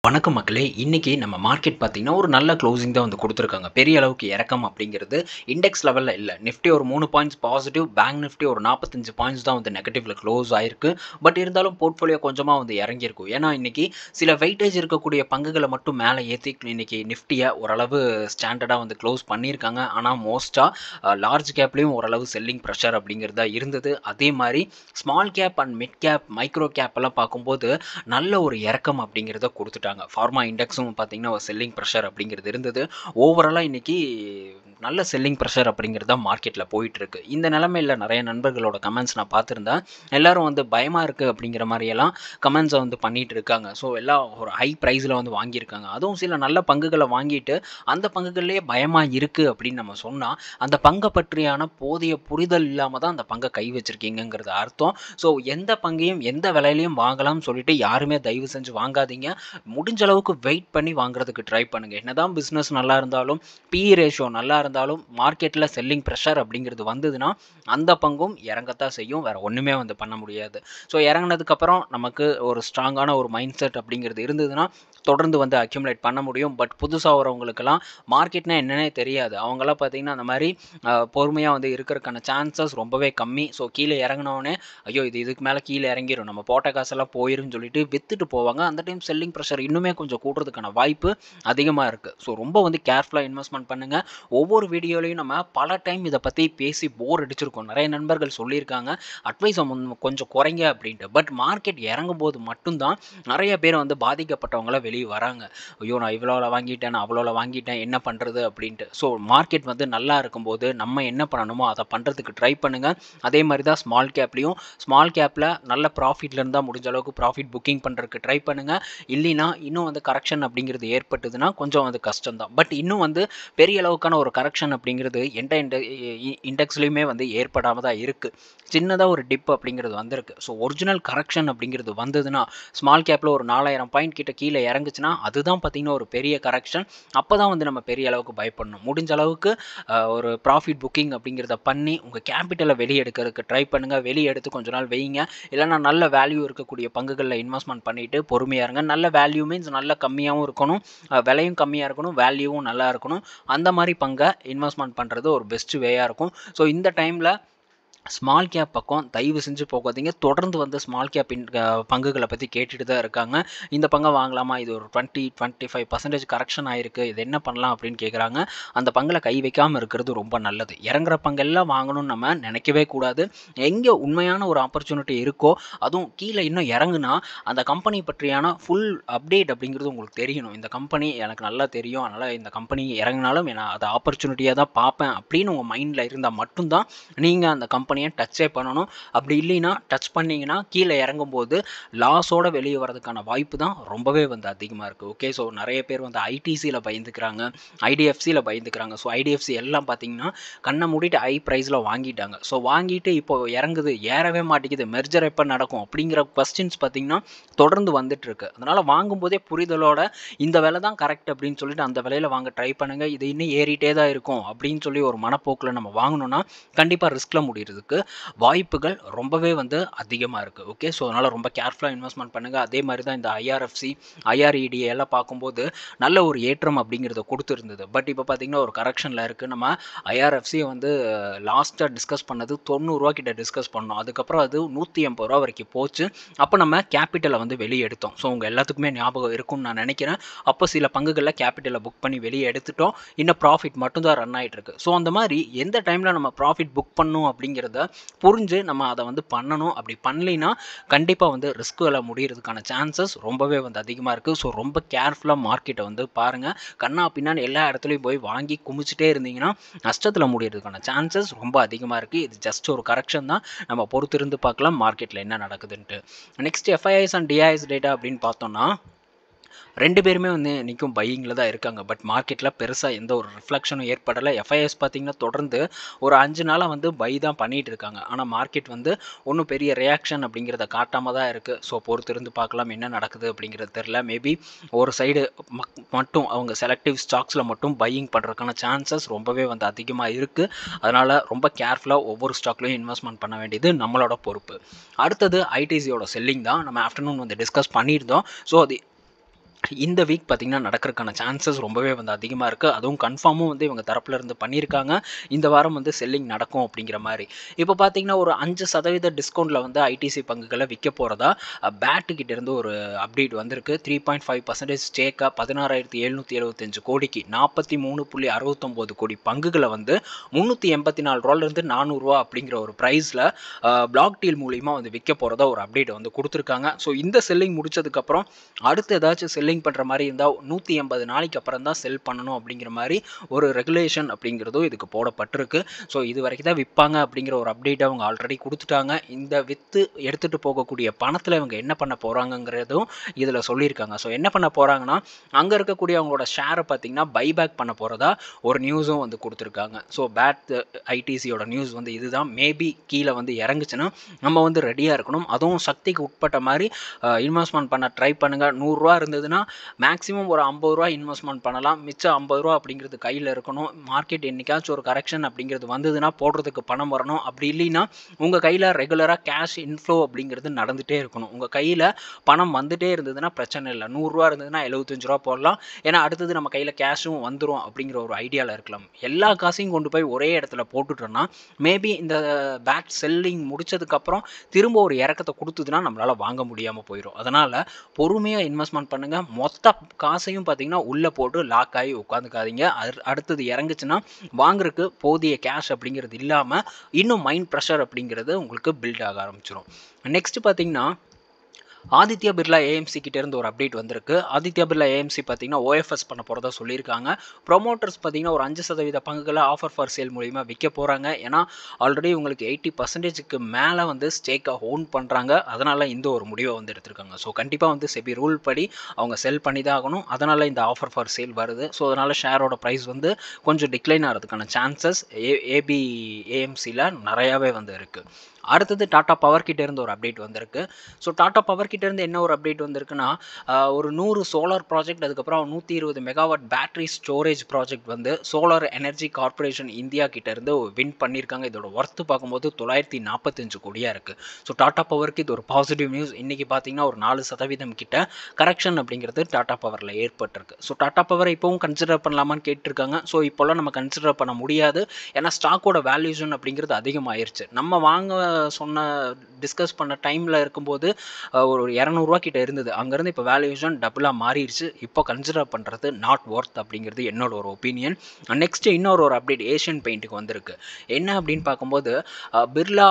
வணக்கம் மக்களே இன்றைக்கி நம்ம மார்க்கெட் பார்த்திங்கன்னா ஒரு நல்ல க்ளோசிங் தான் வந்து கொடுத்துருக்காங்க பெரிய அளவுக்கு இறக்கம் அப்படிங்கிறது இண்டெக்ஸ் லெவலில் இல்லை நிஃப்டி ஒரு மூணு பாயிண்ட்ஸ் பாசிட்டிவ் பேங்க் நிஃப்டி ஒரு நாற்பத்தஞ்சு பாயிண்ட்ஸ் தான் வந்து நெகட்டிவ்ல க்ளோஸ் ஆயிருக்கு பட் இருந்தாலும் போர்ட்ஃபோலியோ கொஞ்சமாக வந்து இறங்கியிருக்கும் ஏன்னா இன்றைக்கி சில வெயிட்டேஜ் இருக்கக்கூடிய பங்குகளை மட்டும் மேலே ஏற்றி இன்றைக்கி நிஃப்டியை ஓரளவு ஸ்டாண்டர்டாக வந்து க்ளோஸ் பண்ணியிருக்காங்க ஆனால் மோஸ்ட்டாக லார்ஜ் கேப்லேயும் ஓரளவு செல்லிங் ப்ரெஷர் அப்படிங்கிறது தான் இருந்தது அதே மாதிரி small cap and mid cap micro cap எல்லாம் பார்க்கும்போது நல்ல ஒரு இறக்கம் அப்படிங்கிறத கொடுத்துட்டாங்க ஃபார்மா இண்டெக்ஸும் பார்த்தீங்கன்னா ஒரு செல்லிங் ப்ரெஷர் அப்படிங்கிறது இருந்தது ஓவராலாக இன்றைக்கி நல்ல செல்லிங் ப்ரெஷர் அப்படிங்கிறது தான் மார்க்கெட்டில் போயிட்டுருக்கு இந்த நிலமையில் நிறைய நண்பர்களோட கமெண்ட்ஸ் நான் பார்த்துருந்தேன் எல்லாரும் வந்து பயமாக இருக்குது அப்படிங்கிற மாதிரியெல்லாம் கமெண்ட்ஸை வந்து பண்ணிகிட்டு இருக்காங்க ஸோ எல்லாம் ஒரு ஹை ப்ரைஸில் வந்து வாங்கியிருக்காங்க அதுவும் சில நல்ல பங்குகளை வாங்கிட்டு அந்த பங்குகள்லேயே பயமாக இருக்குது அப்படின்னு நம்ம சொன்னால் அந்த பங்கை பற்றியான போதிய புரிதல் இல்லாமல் தான் அந்த பங்கை கை வச்சுருக்கீங்கிறது அர்த்தம் ஸோ எந்த பங்கையும் எந்த விலையிலையும் வாங்கலாம்னு சொல்லிட்டு யாருமே தயவு செஞ்சு வாங்காதீங்க முடிஞ்ச அளவுக்கு வெயிட் பண்ணி வாங்குறதுக்கு ட்ரை பண்ணுங்கள் என்னதான் பிஸ்னஸ் நல்லா இருந்தாலும் பிஇ ரேஷியோ நல்லா இருந்தாலும் மார்க்கெட்டில் செல்லிங் ப்ரெஷர் அப்படிங்கிறது வந்ததுன்னா அந்த பங்கும் இறங்கத்தான் செய்யும் வேறு ஒன்றுமே வந்து பண்ண முடியாது ஸோ இறங்கினதுக்கப்புறம் நமக்கு ஒரு ஸ்ட்ராங்கான ஒரு மைண்ட் செட் அப்படிங்கிறது இருந்ததுன்னா தொடர்ந்து வந்து அக்யூமுலேட் பண்ண முடியும் பட் புதுசாக வரவங்களுக்கெல்லாம் மார்க்கெட்னா என்னன்னே தெரியாது அவங்களாம் பார்த்தீங்கன்னா அந்த மாதிரி பொறுமையாக வந்து இருக்கிறதுக்கான சான்சஸ் ரொம்பவே கம்மி ஸோ கீழே இறங்கினோடனே ஐயோ இது இதுக்கு மேலே கீழே இறங்கிடும் நம்ம போட்ட காசெல்லாம் போயிருன்னு சொல்லிட்டு வித்துட்டு போவாங்க அந்த டைம் செல்லிங் ப்ரெஷர் இன்னுமே கொஞ்சம் கூடுறதுக்கான வாய்ப்பு அதிகமாக இருக்குது ஸோ ரொம்ப வந்து கேர்ஃபுல்லாக இன்வெஸ்ட்மெண்ட் பண்ணுங்கள் ஒவ்வொரு வீடியோலையும் நம்ம பல டைம் இதை பற்றி பேசி போர் அடிச்சிருக்கோம் நிறைய நண்பர்கள் சொல்லியிருக்காங்க அட்வைஸ் கொஞ்சம் குறைங்க அப்படின்ட்டு பட் மார்க்கெட் இறங்கும் போது மட்டும்தான் நிறைய பேர் வந்து பாதிக்கப்பட்டவங்களாம் வெளியே வராங்க ஐயோ நான் இவ்வளோவில் வாங்கிட்டேன் நான் அவ்வளோவில் வாங்கிட்டேன் என்ன பண்ணுறது அப்படின்ட்டு ஸோ மார்க்கெட் வந்து நல்லா இருக்கும்போது நம்ம என்ன பண்ணணுமோ அதை பண்ணுறதுக்கு ட்ரை பண்ணுங்கள் அதே மாதிரி தான் ஸ்மால் கேப்லேயும் ஸ்மால் கேப்பில் நல்ல ப்ராஃபிட்ல இருந்தால் முடிஞ்ச அளவுக்கு ப்ராஃபிட் புக்கிங் பண்ணுறதுக்கு ட்ரை பண்ணுங்கள் இல்லைனா இன்னும் வந்து கரெக்ஷன் அப்படிங்கிறது ஏற்பட்டதுன்னா கொஞ்சம் வந்து கஷ்டம் தான் பட் இன்னும் வந்து பெரிய அளவுக்கான ஒரு கரெக்ஷன் அப்படிங்கிறது எந்த இண்ட இண்டெக்ஸ்லேயுமே வந்து ஏற்படாமல் தான் இருக்குது சின்னதாக ஒரு டிப் அப்படிங்கிறது வந்திருக்கு ஸோ ஒரிஜினல் கரெக்ஷன் அப்படிங்கிறது வந்ததுன்னா ஸ்மால் கேப்பில் ஒரு நாலாயிரம் பாயிண்ட் கிட்ட கீழே இறங்குச்சுன்னா அதுதான் பார்த்திங்கன்னா ஒரு பெரிய கரெக்ஷன் அப்போ தான் வந்து நம்ம பெரிய அளவுக்கு பயப்படணும் முடிஞ்ச அளவுக்கு ஒரு ப்ராஃபிட் புக்கிங் அப்படிங்கிறத பண்ணி உங்கள் கேபிட்டலை வெளியே எடுக்கிறதுக்கு ட்ரை பண்ணுங்கள் வெளியே எடுத்து கொஞ்ச நாள் வைங்க இல்லைனா நல்ல வேல்யூ இருக்கக்கூடிய பங்குகளில் இன்வெஸ்ட்மெண்ட் பண்ணிவிட்டு பொறுமையாக இருங்க நல்ல வேல்யூ மீன்ஸ் நல்ல கம்மியாகவும் இருக்கணும் விலையும் கம்மியாக இருக்கணும் வேல்யூவும் நல்லா இருக்கணும் அந்த மாதிரி பங்கை இன்வெஸ்ட்மெண்ட் பண்ணுறது ஒரு பெஸ்ட் வேயாக இருக்கும் ஸோ இந்த டைமில் ஸ்மால் கேப் பக்கம் தயவு செஞ்சு போகாதீங்க தொடர்ந்து வந்து ஸ்மால் கேப் இன் பங்குகளை பற்றி கேட்டுட்டு தான் இருக்காங்க இந்த பங்கை வாங்கலாமா இது ஒரு twenty twenty five percentage correction ஆயிருக்கு இது என்ன பண்ணலாம் அப்படின்னு கேட்குறாங்க அந்த பங்கில் கை வைக்காமல் இருக்கிறது ரொம்ப நல்லது இறங்குற பங்கெல்லாம் வாங்கணும்னு நம்ம நினைக்கவே கூடாது எங்கே உண்மையான ஒரு ஆப்பர்ச்சுனிட்டி இருக்கோ அதுவும் கீழே இன்னும் இறங்குனா அந்த கம்பெனி பற்றியான ஃபுல் அப்டேட் அப்படிங்கிறது உங்களுக்கு தெரியணும் இந்த கம்பெனி எனக்கு நல்லா தெரியும் அதனால் இந்த கம்பெனி இறங்கினாலும் நான் அதை ஆப்பர்ச்சுனிட்டியாக தான் பார்ப்பேன் அப்படின்னு உங்கள் மைண்டில் இருந்தால் மட்டும்தான் நீங்கள் அந்த கம்பெனி கம்பெனியை டச்சே பண்ணணும் அப்படி இல்லைன்னா டச் பண்ணிங்கன்னா கீழே இறங்கும்போது லாஸோட வெளியே வரதுக்கான வாய்ப்பு தான் ரொம்பவே வந்து அதிகமாக இருக்குது ஓகே ஸோ நிறைய பேர் வந்து ஐடிசியில் பயந்துக்கிறாங்க ஐடிஎஃப்சியில் பயந்துக்கிறாங்க ஸோ ஐடிஎஃப்சி எல்லாம் பார்த்தீங்கன்னா கண்ணை மூடிட்டு ஹை ப்ரைஸில் வாங்கிட்டாங்க ஸோ வாங்கிட்டு இப்போ இறங்குது ஏறவே மாட்டேங்குது மெர்ஜர் எப்போ நடக்கும் அப்படிங்கிற கொஸ்டின்ஸ் பார்த்தீங்கன்னா தொடர்ந்து வந்துட்டு இருக்கு அதனால் வாங்கும்போதே புரிதலோட இந்த விலை தான் கரெக்ட் அப்படின்னு சொல்லிட்டு அந்த விலையில் வாங்க ட்ரை பண்ணுங்கள் இது இன்னும் ஏறிட்டே தான் இருக்கும் அப்படின்னு சொல்லி ஒரு மனப்போக்கில் நம்ம வாங்கணும்னா கண்டிப்பாக ரிஸ்கில் முடியறதுக்கு வாய்ப்புகள் ரொம்பவே வந்து அதிகமாக இருக்குது ஓகே ஸோ அதனால் ரொம்ப கேர்ஃபுல்லாக இன்வெஸ்ட்மெண்ட் பண்ணுங்கள் அதே மாதிரி தான் இந்த ஐஆர்எஃப்சி ஐஆர்இடி எல்லாம் பார்க்கும்போது நல்ல ஒரு ஏற்றம் அப்படிங்கிறத கொடுத்துருந்தது பட் இப்போ பார்த்திங்கன்னா ஒரு கரெக்ஷனில் இருக்குது நம்ம ஐஆர்எஃப்சியை வந்து லாஸ்ட்டாக டிஸ்கஸ் பண்ணது தொண்ணூறுரூவா கிட்ட டிஸ்கஸ் பண்ணோம் அதுக்கப்புறம் அது நூற்றி எண்பது ரூபா வரைக்கும் போச்சு அப்போ நம்ம கேபிட்டலை வந்து வெளியே எடுத்தோம் ஸோ உங்கள் எல்லாத்துக்குமே ஞாபகம் இருக்கும்னு நான் நினைக்கிறேன் அப்போ சில பங்குகளில் கேபிட்டலை புக் பண்ணி வெளியே எடுத்துட்டோம் இன்னும் ப்ராஃபிட் மட்டும் தான் ரன் ஆகிட்டு இருக்கு ஸோ அந்த மாதிரி எந்த டைமில் நம்ம ப்ராஃபிட் புக் பண்ணும் அப்படிங்கிறத புரிஞ்சு நம்ம அதை வந்து பண்ணணும் அப்படி பண்ணலைன்னா கண்டிப்பாக வந்து ரிஸ்க்குகளை முடியறதுக்கான சான்சஸ் ரொம்பவே வந்து அதிகமாக இருக்குது ஸோ ரொம்ப கேர்ஃபுல்லாக மார்க்கெட்டை வந்து பாருங்கள் கண்ணா பின்னான்னு எல்லா இடத்துலையும் போய் வாங்கி குமிச்சிட்டே இருந்தீங்கன்னா நஷ்டத்தில் முடியறதுக்கான சான்சஸ் ரொம்ப அதிகமாக இருக்குது இது ஜஸ்ட் ஒரு கரெக்ஷன் தான் நம்ம பொறுத்திருந்து பார்க்கலாம் மார்க்கெட்டில் என்ன நடக்குதுன்ட்டு next FIIs and DIIs data அப்படின்னு பார்த்தோம்னா ரெண்டு பேருமே வந்து இன்றைக்கும் பையிங்கில் தான் இருக்காங்க பட் மார்க்கெட்டில் பெருசாக எந்த ஒரு ரிஃப்ளெக்ஷனும் ஏற்படலை எஃப்ஐஎஸ் பார்த்திங்கன்னா தொடர்ந்து ஒரு அஞ்சு நாளாக வந்து பை தான் பண்ணிகிட்டு இருக்காங்க ஆனால் மார்க்கெட் வந்து ஒன்றும் பெரிய ரியாக்ஷன் அப்படிங்கிறத காட்டாமல் தான் இருக்குது ஸோ பொறுத்திருந்து பார்க்கலாம் என்ன நடக்குது அப்படிங்கிறது தெரில மேபி ஒரு சைடு மட்டும் அவங்க செலக்டிவ் ஸ்டாக்ஸில் மட்டும் பையிங் பண்ணுறதுக்கான சான்சஸ் ரொம்பவே வந்து அதிகமாக இருக்குது அதனால் ரொம்ப கேர்ஃபுல்லாக ஒவ்வொரு ஸ்டாக்லையும் இன்வெஸ்ட்மெண்ட் பண்ண வேண்டியது நம்மளோட பொறுப்பு அடுத்தது ஐடிசியோட செல்லிங் தான் நம்ம ஆஃப்டர்நூன் வந்து டிஸ்கஸ் பண்ணியிருந்தோம் ஸோ அது இந்த வீக் பார்த்திங்கன்னா நடக்கிறதுக்கான சான்சஸ் ரொம்பவே வந்து அதிகமாக இருக்குது அதுவும் கன்ஃபார்மும் வந்து இவங்க தரப்புல இருந்து பண்ணியிருக்காங்க இந்த வாரம் வந்து செல்லிங் நடக்கும் அப்படிங்கிற மாதிரி இப்போ பார்த்தீங்கன்னா ஒரு அஞ்சு சதவீத டிஸ்கவுண்ட்டில் வந்து ஐடிசி பங்குகளை விற்க போகிறதா பேட்டுக்கிட்ட இருந்து ஒரு அப்டேட் வந்திருக்கு த்ரீ பாயிண்ட் ஃபைவ் பர்சன்டேஜ் ஸ்டேக்காக பதினாறாயிரத்தி எழுநூற்றி எழுபத்தஞ்சு கோடிக்கு நாற்பத்தி மூணு புள்ளி அறுபத்தொம்போது கோடி பங்குகளை வந்து முந்நூற்றி எண்பத்தி நாலு ரூபாலேருந்து நானூறுரூவா அப்படிங்கிற ஒரு ப்ரைஸில் பிளாக் டீல் மூலிமா வந்து விற்க போகிறதா ஒரு அப்டேட் வந்து கொடுத்துருக்காங்க ஸோ இந்த செல்லிங் முடிச்சதுக்கப்புறம் அடுத்து ஏதாச்சும் செல்லிங் பண்ணுற மாதிரி இருந்தால் நூற்றி எண்பது நாளைக்கு அப்புறம் தான் செல் பண்ணணும் அப்படிங்கிற மாதிரி ஒரு ரெகுலேஷன் அப்படிங்கிறதும் இதுக்கு போடப்பட்டிருக்கு ஸோ இது வரைக்கும் தான் விற்பாங்க அப்படிங்கிற ஒரு அப்டேட் அவங்க ஆல்ரெடி கொடுத்துட்டாங்க இந்த விற்று எடுத்துகிட்டு போகக்கூடிய பணத்தில் இவங்க என்ன பண்ண போகிறாங்கங்கிறதும் இதில் சொல்லியிருக்காங்க ஸோ என்ன பண்ண போகிறாங்கன்னா அங்கே இருக்கக்கூடிய அவங்களோட ஷேரை பார்த்தீங்கன்னா பைபேக் பண்ண போகிறதா ஒரு நியூஸும் வந்து கொடுத்துருக்காங்க ஸோ பேட் ஐடிசியோட நியூஸ் வந்து இதுதான் மேபி கீழே வந்து இறங்குச்சுன்னா நம்ம வந்து ரெடியாக இருக்கணும் அதுவும் சக்திக்கு உட்பட்ட மாதிரி இன்வெஸ்ட்மெண்ட் பண்ண ட்ரை பண்ணுங்கள் நூறுரூவா இருந்ததுன்னா மேக்ஸிமம் ஒரு ஐம்பது ரூபா இன்வெஸ்ட்மெண்ட் பண்ணலாம் மிச்சம் ஐம்பது ரூபா அப்படிங்கிறது கையில் இருக்கணும் மார்க்கெட் என்னைக்காச்சும் ஒரு கரெக்ஷன் அப்படிங்கிறது வந்ததுன்னா போடுறதுக்கு பணம் வரணும் அப்படி இல்லைன்னா உங்கள் கையில் ரெகுலராக கேஷ் இன்ஃப்ளோ அப்படிங்கிறது நடந்துகிட்டே இருக்கணும் உங்கள் கையில் பணம் வந்துட்டே இருந்ததுன்னா பிரச்சனை இல்லை நூறுரூவா இருந்ததுன்னா எழுபத்தஞ்சு ரூபா போடலாம் ஏன்னா அடுத்தது நம்ம கையில் கேஷும் வந்துடும் அப்படிங்கிற ஒரு ஐடியாவில் இருக்கலாம் எல்லா காசையும் கொண்டு போய் ஒரே இடத்துல போட்டுட்டோம்னா மேபி இந்த பேட் செல்லிங் முடிச்சதுக்கப்புறம் திரும்ப ஒரு இறக்கத்தை கொடுத்ததுன்னா நம்மளால் வாங்க முடியாமல் போயிடும் அதனால் பொறுமையாக இன்வெஸ்ட்மெண்ட் பண்ணுங்கள் மொத்த காசையும் பார்த்தீங்கன்னா உள்ளே போட்டு லாக் ஆகி உட்காந்துக்காதீங்க அடுத்தது இறங்குச்சுன்னா வாங்குறதுக்கு போதிய கேஷ் அப்படிங்கிறது இல்லாமல் இன்னும் மைண்ட் ப்ரெஷர் அப்படிங்கிறது உங்களுக்கு பில்ட் ஆக ஆரம்பிச்சிடும் நெக்ஸ்ட் பார்த்தீங்கன்னா ஆதித்யா பிர்லா ஏஎம்சி கிட்டேருந்து ஒரு அப்டேட் வந்திருக்கு ஆதித்யா பிர்லா ஏஎம்சி பார்த்தீங்கன்னா ஓஎஃப்எஸ் பண்ண போகிறதா சொல்லியிருக்காங்க ப்ரொமோட்டர்ஸ் பார்த்தீங்கன்னா ஒரு அஞ்சு சதவீத பங்குகளை ஆஃபர் ஃபார் சேல் மூலிமா விற்க போகிறாங்க ஏன்னா ஆல்ரெடி உங்களுக்கு எயிட்டி பர்சன்டேஜுக்கு மேலே வந்து ஸ்டேக்கை ஓன் பண்ணுறாங்க அதனால் இந்த ஒரு முடிவை வந்து எடுத்திருக்காங்க ஸோ கண்டிப்பாக வந்து செபி ரூல் படி அவங்க செல் பண்ணி தான் ஆகணும் அதனால் இந்த ஆஃபர் ஃபார் சேல் வருது ஸோ அதனால் ஷேரோட ப்ரைஸ் வந்து கொஞ்சம் டிக்ளைன் ஆகிறதுக்கான சான்சஸ் ஏ ஏபி ஏஎம்சியில் நிறையாவே வந்து இருக்குது அடுத்தது டாட்டா பவர் கிட்ட இருந்து ஒரு அப்டேட் வந்திருக்கு ஸோ டாட்டா பவர் கிட்ட இருந்து என்ன ஒரு அப்டேட் வந்திருக்குன்னா ஒரு நூறு சோலார் ப்ராஜெக்ட் அதுக்கப்புறம் நூற்றி இருபது மெகாவாட் பேட்டரி ஸ்டோரேஜ் ப்ராஜெக்ட் வந்து சோலார் எனர்ஜி கார்பரேஷன் இந்தியா கிட்ட இருந்து வின் பண்ணியிருக்காங்க இதோட ஒர்த்து பார்க்கும்போது தொள்ளாயிரத்தி நாற்பத்தஞ்சு கோடியாக இருக்குது ஸோ டாட்டா பவருக்கு இது ஒரு பாசிட்டிவ் நியூஸ் இன்றைக்கி பார்த்தீங்கன்னா ஒரு நாலு சதவீதம் கிட்ட கரெக்ஷன் அப்படிங்கிறது டாட்டா பவரில் ஏற்பட்டிருக்கு ஸோ டாட்டா பவர் இப்போவும் கன்சிடர் பண்ணலாமான்னு கேட்டிருக்காங்க ஸோ இப்போல்லாம் நம்ம கன்சிடர் பண்ண முடியாது ஏன்னா ஸ்டாக்கோட வேல்யூஷன் அப்படிங்கிறது அதிகமாயிருச்சு நம்ம வாங்க சொன்ன டிஸ்கஸ் பண்ண டைமில் இருக்கும்போது ஒரு இரநூறுவா கிட்ட இருந்தது அங்கேருந்து இப்போ வேல்யூஷன் டபுளாக மாறிடுச்சு இப்போ கன்சிடர் பண்ணுறது நாட் ஒர்த் அப்படிங்கிறது என்னோட ஒரு ஒப்பீனியன் நெக்ஸ்ட் இன்னொரு ஒரு அப்டேட் ஏஷியன் பெயிண்ட்டுக்கு வந்திருக்கு என்ன அப்படின்னு பார்க்கும்போது பிர்லா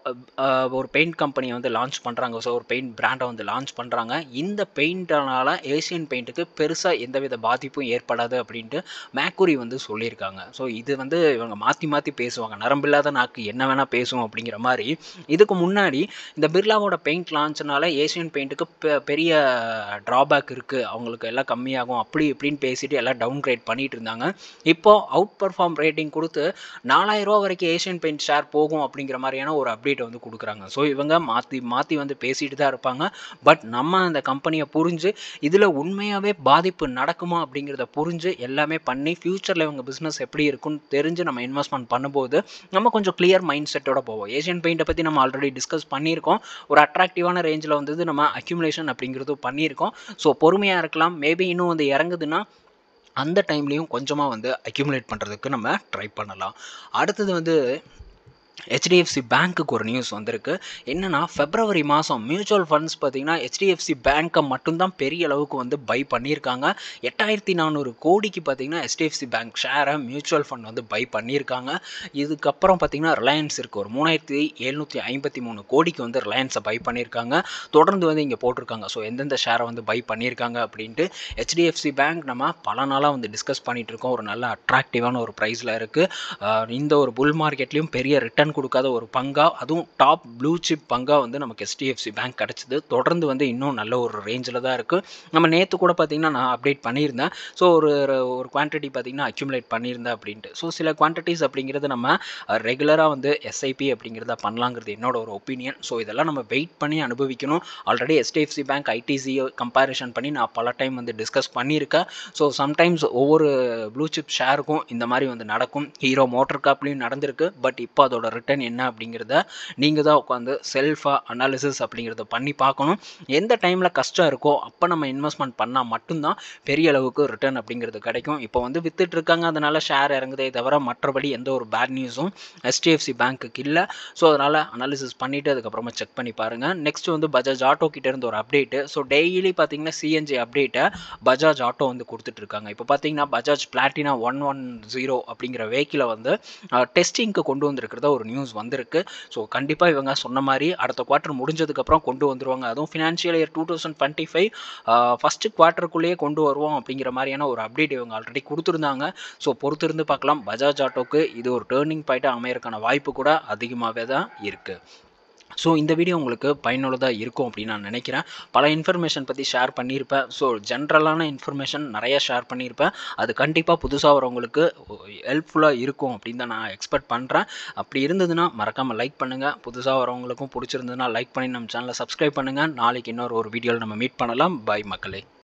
ஒரு பெயிண்ட் கம்பெனியை வந்து லான்ச் பண்ணுறாங்க ஸோ ஒரு பெயிண்ட் பிராண்டை வந்து லான்ச் பண்ணுறாங்க இந்த பெயிண்டனால ஏஷியன் பெயிண்ட்டுக்கு பெருசாக எந்தவித பாதிப்பும் ஏற்படாது அப்படின்ட்டு மேக்குரி வந்து சொல்லியிருக்காங்க ஸோ இது வந்து இவங்க மாற்றி மாற்றி பேசுவாங்க நரம்பில்லாத நாக்கு என்ன வேணால் பேசும் அப்படிங்கிற மாதிரி இதுக்கு முன்னாடி இந்த பிர்லாவோட பெயிண்ட் லான்ச்னால ஏஷியன் பெயிண்ட்டுக்கு பெரிய ட்ராபேக் இருக்குது அவங்களுக்கு எல்லாம் கம்மியாகும் அப்படி இப்படின்னு பேசிட்டு எல்லாம் டவுன் கிரேட் பண்ணிட்டு இருந்தாங்க இப்போ அவுட் பர்ஃபார்ம் ரேட்டிங் கொடுத்து நாலாயிரம் ரூபா வரைக்கும் ஏஷியன் பெயிண்ட் ஷேர் போகும் அப்படிங்கிற மாதிரியான ஒரு அப்டேட் வந்து கொடுக்குறாங்க ஸோ இவங்க மாற்றி மாற்றி வந்து பேசிட்டு தான் இருப்பாங்க பட் நம்ம அந்த கம்பெனியை புரிஞ்சு இதில் உண்மையாகவே பாதிப்பு நடக்குமா அப்படிங்கிறத புரிஞ்சு எல்லாமே பண்ணி ஃப்யூச்சரில் இவங்க பிஸ்னஸ் எப்படி இருக்குன்னு தெரிஞ்சு நம்ம இன்வெஸ்ட்மெண்ட் பண்ணும்போது நம்ம கொஞ்சம் கிளியர் மைண்ட் செட்டோட போவோம் ஏஷியன் பெயிண்ட்டை பற்றி நம்ம ஆல்ரெடி டிஸ்கஸ் பண்ணியிருக்கோம் ஒரு அட்ராக்டிவான ரேஞ்சில் வந்து நம்ம அக்யூமுலேஷன் அப்படிங்கிறது பண்ணியிருக்கோம் ஸோ பொறுமையாக இருக்கலாம் மேபி இன்னும் வந்து இறங்குதுன்னா அந்த டைம்லேயும் கொஞ்சமாக வந்து அக்யூமுலேட் பண்ணுறதுக்கு நம்ம ட்ரை பண்ணலாம் அடுத்தது வந்து ஹெச்டிஎஃப்சி பேங்க்குக்கு ஒரு நியூஸ் வந்திருக்கு என்னென்னா ஃபெப்ரவரி மாதம் மியூச்சுவல் ஃபண்ட்ஸ் பார்த்திங்கன்னா ஹெச்டிஎஃப்சி பேங்க்கை மட்டும்தான் பெரிய அளவுக்கு வந்து பை பண்ணியிருக்காங்க எட்டாயிரத்தி நானூறு கோடிக்கு பார்த்திங்கன்னா ஹெச்டிஎஃப்சி பேங்க் ஷேரை மியூச்சுவல் ஃபண்ட் வந்து பை பண்ணியிருக்காங்க இதுக்கப்புறம் பார்த்திங்கன்னா ரிலையன்ஸ் இருக்குது ஒரு மூணாயிரத்தி எழுநூற்றி ஐம்பத்தி மூணு கோடிக்கு வந்து ரிலையன்ஸை பை பண்ணியிருக்காங்க தொடர்ந்து வந்து இங்கே போட்டிருக்காங்க ஸோ எந்தெந்த ஷேரை வந்து பை பண்ணியிருக்காங்க அப்படின்ட்டு ஹெச்டிஎஃப்சி பேங்க் நம்ம பல நாளாக வந்து டிஸ்கஸ் பண்ணிகிட்டு இருக்கோம் ஒரு நல்ல அட்ராக்டிவான ஒரு ப்ரைஸில் இருக்குது இந்த ஒரு புல் மார்க்கெட்லேயும் பெரிய ரிட்டர்ன் கொடுக்காத ஒரு பங்காக அதுவும் டாப் ப்ளூ சிப் பங்காக வந்து நமக்கு ஹெச்டிஎஃப்சி பேங்க் கிடச்சிது தொடர்ந்து வந்து இன்னும் நல்ல ஒரு ரேஞ்சில் தான் இருக்குது நம்ம நேற்று கூட பார்த்திங்கன்னா நான் அப்டேட் பண்ணியிருந்தேன் ஸோ ஒரு ஒரு குவான்டிட்டி பார்த்திங்கன்னா அக்யூமுலேட் பண்ணியிருந்தேன் அப்படின்ட்டு ஸோ சில குவான்டிட்டிஸ் அப்படிங்கிறது நம்ம ரெகுலராக வந்து எஸ்ஐபி அப்படிங்கிறத பண்ணலாங்கிறது என்னோட ஒரு ஒப்பீனியன் ஸோ இதெல்லாம் நம்ம வெயிட் பண்ணி அனுபவிக்கணும் already HDFC bank ITC comparison பண்ணி நான் பல டைம் வந்து டிஸ்கஸ் பண்ணியிருக்கேன் ஸோ சம்டைம்ஸ் ஒவ்வொரு ப்ளூ சிப் ஷேருக்கும் இந்த மாதிரி வந்து நடக்கும் ஹீரோ மோட்டர் காப்லேயும் நடந்திருக்கு பட் இப்போ அதோட ரிட்டர்ன் என்ன அப்படிங்கிறத நீங்கள் தான் உட்காந்து செல்ஃபாக அனாலிசிஸ் அப்படிங்கிறத பண்ணி பார்க்கணும் எந்த டைமில் கஷ்டம் இருக்கோ அப்போ நம்ம இன்வெஸ்ட்மெண்ட் பண்ணால் மட்டும்தான் பெரிய அளவுக்கு ரிட்டர்ன் அப்படிங்கிறது கிடைக்கும் இப்போ வந்து வித்துட்டு இருக்காங்க அதனால் ஷேர் இறங்குதே தவிர மற்றபடி எந்த ஒரு பேட் நியூஸும் ஹெச்டிஎஃப்சி பேங்க்குக்கு இல்லை ஸோ அதனால் அனாலிசிஸ் பண்ணிவிட்டு அதுக்கப்புறமா செக் பண்ணி பாருங்கள் நெக்ஸ்ட் வந்து பஜாஜ் ஆட்டோ கிட்ட இருந்து ஒரு அப்டேட்டு ஸோ டெய்லி பார்த்தீங்கன்னா சிஎன்ஜி அப்டேட்டை பஜாஜ் ஆட்டோ வந்து கொடுத்துட்ருக்காங்க இப்போ பார்த்தீங்கன்னா Bajaj Platina one one zero அப்படிங்கிற வெஹிக்கிளை வந்து டெஸ்டிங்க்கு கொண்டு வந்திருக்கிறதா ஒரு நியூஸ் வந்திருக்கு ஸோ கண்டிப்பாக இவங்க சொன்ன மாதிரி அடுத்த குவார்ட்டர் முடிஞ்சதுக்கப்புறம் கொண்டு வந்துருவாங்க அதுவும் financial year two thousand twenty five first குவார்ட்டருக்குள்ளேயே கொண்டு வருவோம் அப்படிங்கிற மாதிரியான ஒரு அப்டேட் இவங்க ஆல்ரெடி கொடுத்துருந்தாங்க ஸோ பொறுத்திருந்து பார்க்கலாம் பஜாஜ் ஆட்டோக்கு இது ஒரு டேர்னிங் பாயிண்ட்டாக அமையறதுக்கான வாய்ப்பு கூட அதிகமாகவே தான் இருக்குது ஸோ இந்த வீடியோ உங்களுக்கு பயனுள்ளதாக இருக்கும் அப்படின்னு நான் நினைக்கிறேன் பல இன்ஃபர்மேஷன் பற்றி ஷேர் பண்ணியிருப்பேன் ஸோ ஜென்ரலான இன்ஃபர்மேஷன் நிறைய ஷேர் பண்ணியிருப்பேன் அது கண்டிப்பாக புதுசாக வரவங்களுக்கு ஹெல்ப்ஃபுல்லாக இருக்கும் அப்படின்னு தான் நான் எக்ஸ்பெக்ட் பண்ணுறேன் அப்படி இருந்ததுன்னா மறக்காமல் லைக் பண்ணுங்கள் புதுசாக வரவங்களுக்கும் பிடிச்சிருந்ததுன்னா லைக் பண்ணி நம்ம சேனலை சப்ஸ்கிரைப் பண்ணுங்கள் நாளைக்கு இன்னொரு ஒரு வீடியோவில் நம்ம மீட் பண்ணலாம் பாய் மக்களே